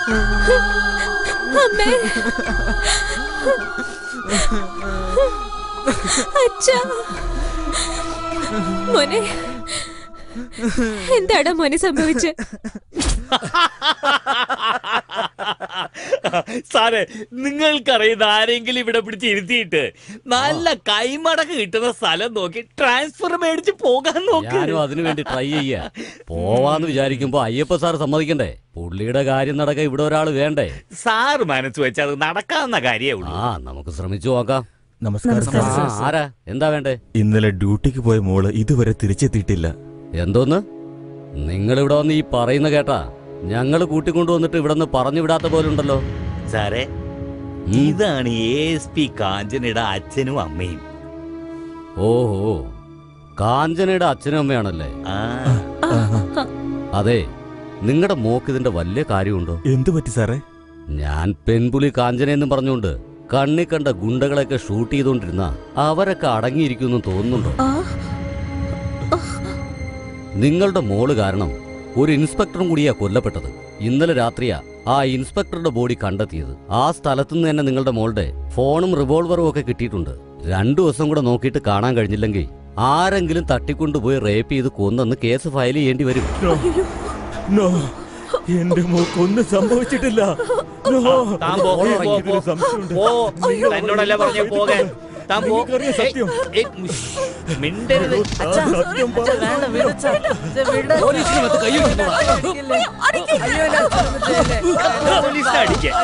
അമ്മേ അച്ഛാ മോനെ എന്താടാ മോനെ സംഭവിച്ചേ സാറേ നിങ്ങൾക്കറിയുന്ന ആരെങ്കിലും ഇവിടെ പിടിച്ച് ഇരുത്തിയിട്ട് നല്ല കൈമടക്ക് കിട്ടുന്ന സ്ഥലം നോക്കി ട്രാൻസ്ഫർ മേടിച്ച് പോകാൻ നോക്ക് ഞാനും അതിനു വേണ്ടി ട്രൈ ചെയ്യാ പോവാന്ന് വിചാരിക്കുമ്പോ അയ്യപ്പ സാർ സമ്മതിക്കണ്ടേ പുള്ളിയുടെ കാര്യം നടക്കാൻ ഇവിടെ ഒരാൾ വേണ്ടേ സാറ് മനസ്സ് വെച്ചാൽ അത് നടക്കാവുന്ന കാര്യമേ ഉള്ളൂ ആ നമുക്ക് ശ്രമിച്ചു നോക്കാം നമസ്കാരം ആ, ആരാ എന്താ വേണ്ടേ ഇന്നലെ ഡ്യൂട്ടിക്ക് പോയ മോള് ഇതുവരെ തിരിച്ചെത്തിയിട്ടില്ല എന്തോന്ന് നിങ്ങൾ ഇവിടെ വന്ന് ഈ പറയുന്ന കേട്ടാ ഞങ്ങൾ കൂട്ടിക്കൊണ്ടുവന്നിട്ട് ഇവിടെ നിന്ന് പറഞ്ഞു വിടാത്ത പോലെ ഉണ്ടല്ലോ സാറേ ഇതാണ് എ എസ് പി കാഞ്ചനയുടെ അച്ഛനും അമ്മയും ഓഹോ കാഞ്ചനയുടെ അച്ഛനും അമ്മയാണല്ലേ അതെ നിങ്ങളുടെ മോക്ക് ഇതിന്റെ വലിയ കാര്യമുണ്ടോ എന്തു പറ്റി സാറേ ഞാൻ പെൺപുലി കാഞ്ചനയെന്നും പറഞ്ഞുകൊണ്ട് കണ്ണി കണ്ട ഗുണ്ടകളൊക്കെ ഷൂട്ട് ചെയ്തുകൊണ്ടിരുന്ന അവരൊക്കെ അടങ്ങിയിരിക്കുമെന്ന് തോന്നുന്നുണ്ടോ നിങ്ങളുടെ മോള് കാരണം ഒരു ഇൻസ്പെക്ടറും കൂടിയാ കൊല്ലപ്പെട്ടത് ഇന്നലെ രാത്രിയാ ആ ഇൻസ്പെക്ടറുടെ ബോഡി കണ്ടെത്തിയത് ആ സ്ഥലത്തുനിന്ന് തന്നെ നിങ്ങളുടെ മോളുടെ ഫോണും റിവോൾവറും ഒക്കെ കിട്ടിയിട്ടുണ്ട് രണ്ടു ദിവസം കൂടെ നോക്കിയിട്ട് കാണാൻ കഴിഞ്ഞില്ലെങ്കിൽ ആരെങ്കിലും തട്ടിക്കൊണ്ടുപോയി റേപ്പ് ചെയ്ത് കൊന്നെന്ന് കേസ് ഫയൽ ചെയ്യേണ്ടി വരും നോ എന്റെ മോക്കൊന്നും സംഭവിച്ചിട്ടില്ല നോ. താൻ പോ, പോ, പോ, എനിക്കൊരു സംശയമുണ്ട്. പോ. തന്നോടല്ല പറഞ്ഞ പോകാൻ താൻ പോ എനിക്കറിയാം സത്യം. ഏയ്, ഏയ്, ഉഷ്. മിണ്ടരുത് ആ സത്യം പറ. പോലീസിനെ അടിക്കാൻ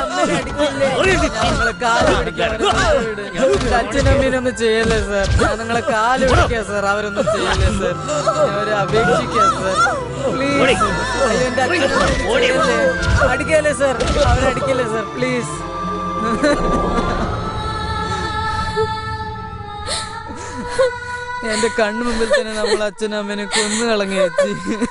അച്ഛനമ്മീനൊന്നും ചെയ്യല്ലേ സാർ ഞാൻ നിങ്ങളെ കാല് പിടിക്കാം സാർ അവരൊന്നും ചെയ്യല്ലേ സാർ അവരെ അപേക്ഷിക്കാം സാർ പ്ലീസ് അയ്യോ എന്റെ അച്ഛനൊന്നും ചെയ്യല്ലേ അടിക്കല്ലേ സാർ അവരടിക്കല്ലേ സാർ പ്ലീസ് എന്റെ കണ്ണു മുമ്പിൽ തന്നെ നമ്മൾ അച്ഛനും അമ്മേനെ കൊന്നു കളങ്ങി വെച്ച്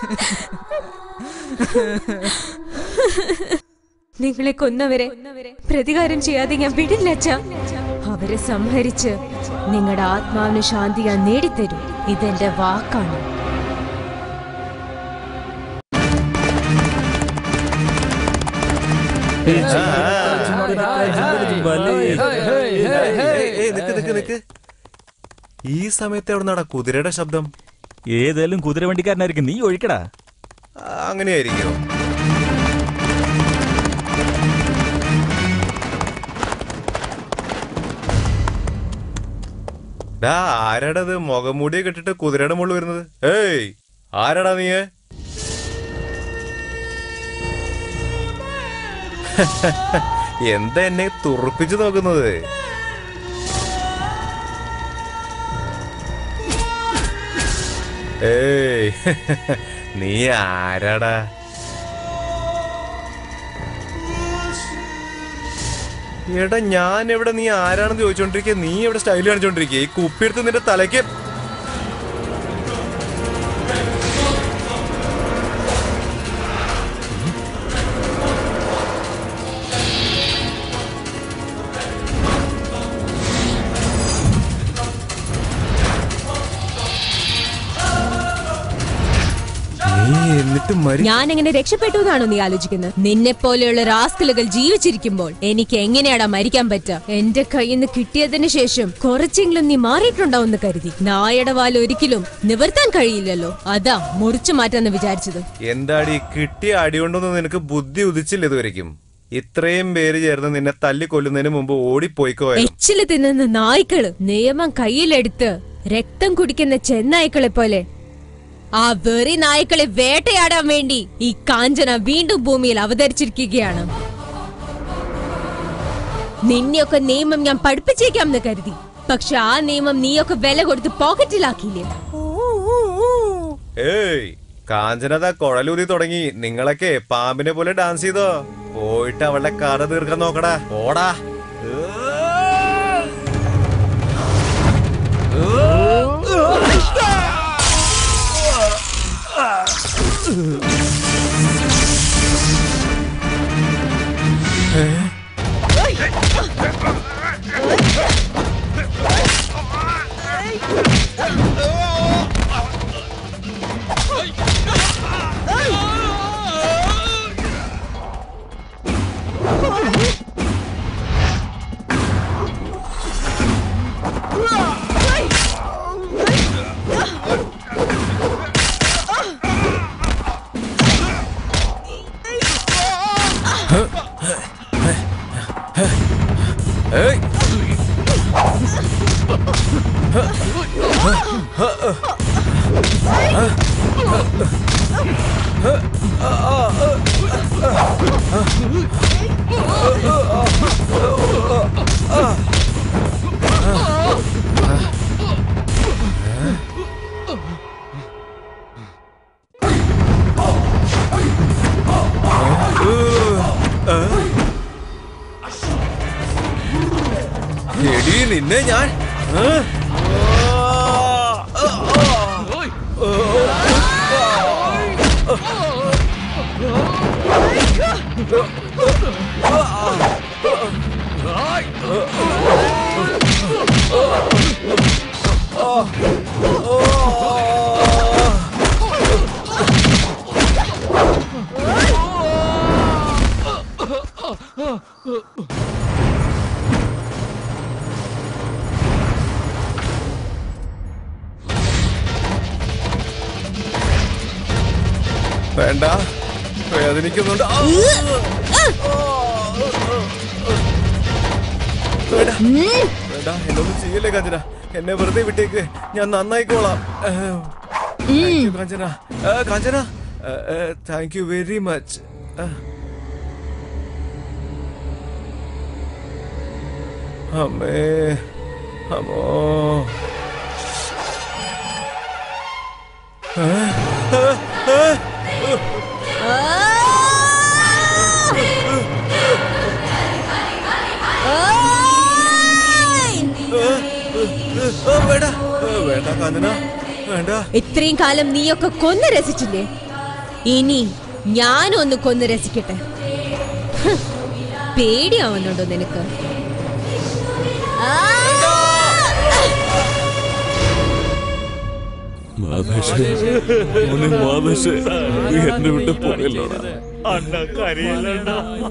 നിങ്ങളെ കൊന്നവരെ പ്രതികാരം ചെയ്യാതെ ഞാൻ വിടില്ല അച്ഛാ അവരെ സംഹരിച്ച് നിങ്ങളുടെ ആത്മാവിന് ശാന്തി ഞാൻ നേടിത്തരും ഇതെന്റെ വാക്കാണ് ഏയ്, നിക്ക് നിക്ക് നിക്ക് ഈ സമയത്ത് എവിടെ നടാ കുതിരയുടെ ശബ്ദം ഏതായാലും കുതിരവണ്ടിക്കാരനായിരിക്കും നീ ഒഴിക്കടാ ആ, അങ്ങനെയായിരിക്കോ ഡാ ആരാടത് മുഖംമൂടിയൊക്കെ ഇട്ടിട്ട് കുതിരയുടെ മുകളിൽ വരുന്നത് ഏയ് ആരാടാ നീ എന്താ എന്നെ തുറപ്പിച്ചു നോക്കുന്നത് ഏയ് നീ ആരാടാ എടാ ഞാൻ എവിടെ നീ ആരാണെന്ന് ചോദിച്ചോണ്ടിരിക്കുക നീ എവിടെ സ്റ്റൈൽ കാണിച്ചോണ്ടിരിക്കുക ഈ കുപ്പിയെടുത്ത് നിന്റെ തലയ്ക്ക് നീ എന്നിട്ട് മരി ഞാൻ എങ്ങനെ രക്ഷപ്പെട്ടു എന്നാണോ നീ ആലോചിക്കുന്നത് നിന്നെ പോലെയുള്ള റാസ്കലുകൾ ജീവിച്ചിരിക്കുമ്പോൾ എനിക്ക് എങ്ങനെയാടാ മരിക്കാൻ പറ്റുക എന്റെ കയ്യിൽ നിന്ന് കിട്ടിയതിന് ശേഷം കുറച്ചെങ്കിലും നീ മാറിയിട്ടുണ്ടാവുമെന്ന് കരുതി നായയുടെ വാൽ ഒരിക്കലും നിവർത്താൻ കഴിയില്ലല്ലോ അതാ മുറിച്ചു മാറ്റാന്ന് വിചാരിച്ചത് എന്താടി കിട്ടിയ അടി കൊണ്ടൊന്നും നിനക്ക് ബുദ്ധി ഉദിച്ചില്ല ഇതുവരെയ്ക്കും ഇത്രയും പേര് ചേർന്ന് നിന്നെ തല്ലിക്കൊല്ലുന്നതിന് മുമ്പ് ഓടിപ്പോയിക്കോ എച്ചില് തിന്നുന്ന നായ്ക്കള് നിയമം കയ്യിലെടുത്ത് രക്തം കുടിക്കുന്ന ചെന്നായ്ക്കളെ പോലെ ആ വെറി നായ്ക്കളെ വേട്ടയാടാൻ വേണ്ടി ഈ കാഞ്ചന വീണ്ടും ഭൂമിയിൽ അവതരിച്ചിരിക്കുകയാണ് നിന്നെയൊക്കെ നിയമം ഞാൻ പഠിപ്പിച്ചേക്കാം എന്ന് കരുതി പക്ഷെ ആ നിയമം നീയൊക്കെ വില കൊടുത്ത് പോക്കറ്റിലാക്കിയില്ലേ ഏയ് കാഞ്ചനത കുഴലൂതി തുടങ്ങി നിങ്ങളൊക്കെ പാമ്പിനെ പോലെ ഡാൻസ് ചെയ്തോ പോയിട്ട് അവളുടെ കറ തീർക്കാൻ നോക്കടാ ഓടാ ഏയ് എടി നിന്നെ ഞാൻ ഏ? വേണ്ട വേദനിക്കുന്നുണ്ട് ആ! വേണ്ട വേണ്ട എന്നൊന്നും ചെയ്യല്ലേ കാഞ്ചന എന്നെ വെറുതെ വിട്ടേക്ക് ഞാൻ നന്നായിക്കോളാം Thank you, കാഞ്ചന ആ, Kanchana thank you very much അമ്മേ അമ്മോ ആ, വേണ്ട ആ, വേണ്ട കാഞ്ചന വേണ്ട ഇത്രയും കാലം നീയൊക്കെ കൊന്നു രസിച്ചില്ലേ ഇനി ഞാനും ഒന്ന് കൊന്നു രസിക്കട്ടെ ഹ്, പേടിയാവുന്നുണ്ടോ നിനക്ക് ആ! എന്നെ വിട്ട് പോയല്ലോടാ അണ്ണ കരയില്ലണ്ണ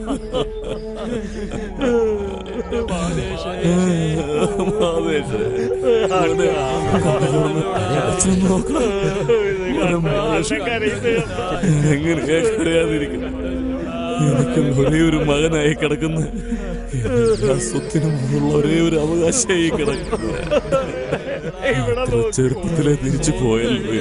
എങ്ങനെയാ കരയാതിരിക്കും എനിക്ക് ഒരേ ഒരു മകനായി കിടക്കുന്ന എല്ലാ സ്വത്തിനും ഉള്ള ഒരേ ഒരു അവകാശമായി കിടക്കുന്ന ചെറുപ്പത്തിലെ തിരിച്ചു പോയല്ലോ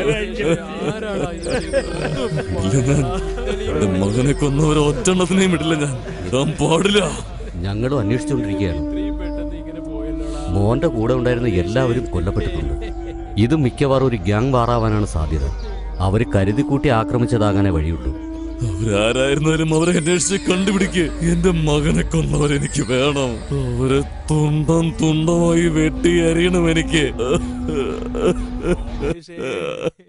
ഇല്ല ഞാൻ എന്റെ മകനെ കൊന്നവരെ ഒറ്റെണ്ണത്തിനെയും വിടില്ല ഞാൻ ഇടാൻ പാടില്ല ഞങ്ങളും അന്വേഷിച്ചുകൊണ്ടിരിക്കുകയാണ് മോന്റെ കൂടെ ഉണ്ടായിരുന്ന എല്ലാവരും കൊല്ലപ്പെട്ടിട്ടുണ്ട് ഇത് മിക്കവാറും ഒരു ഗ്യാങ് വാറാവാനാണ് സാധ്യത അവർ കരുതിക്കൂട്ടി ആക്രമിച്ചതാകാനേ വഴിയുള്ളൂ അവരാരായിരുന്നാലും അവരെ അന്വേഷിച്ച് കണ്ടുപിടിക്ക് എന്റെ മകനെ കൊന്നവരെനിക്ക് വേണം അവരെ തുണ്ടം തുണ്ടമായി വെട്ടി അരിയണം എനിക്ക്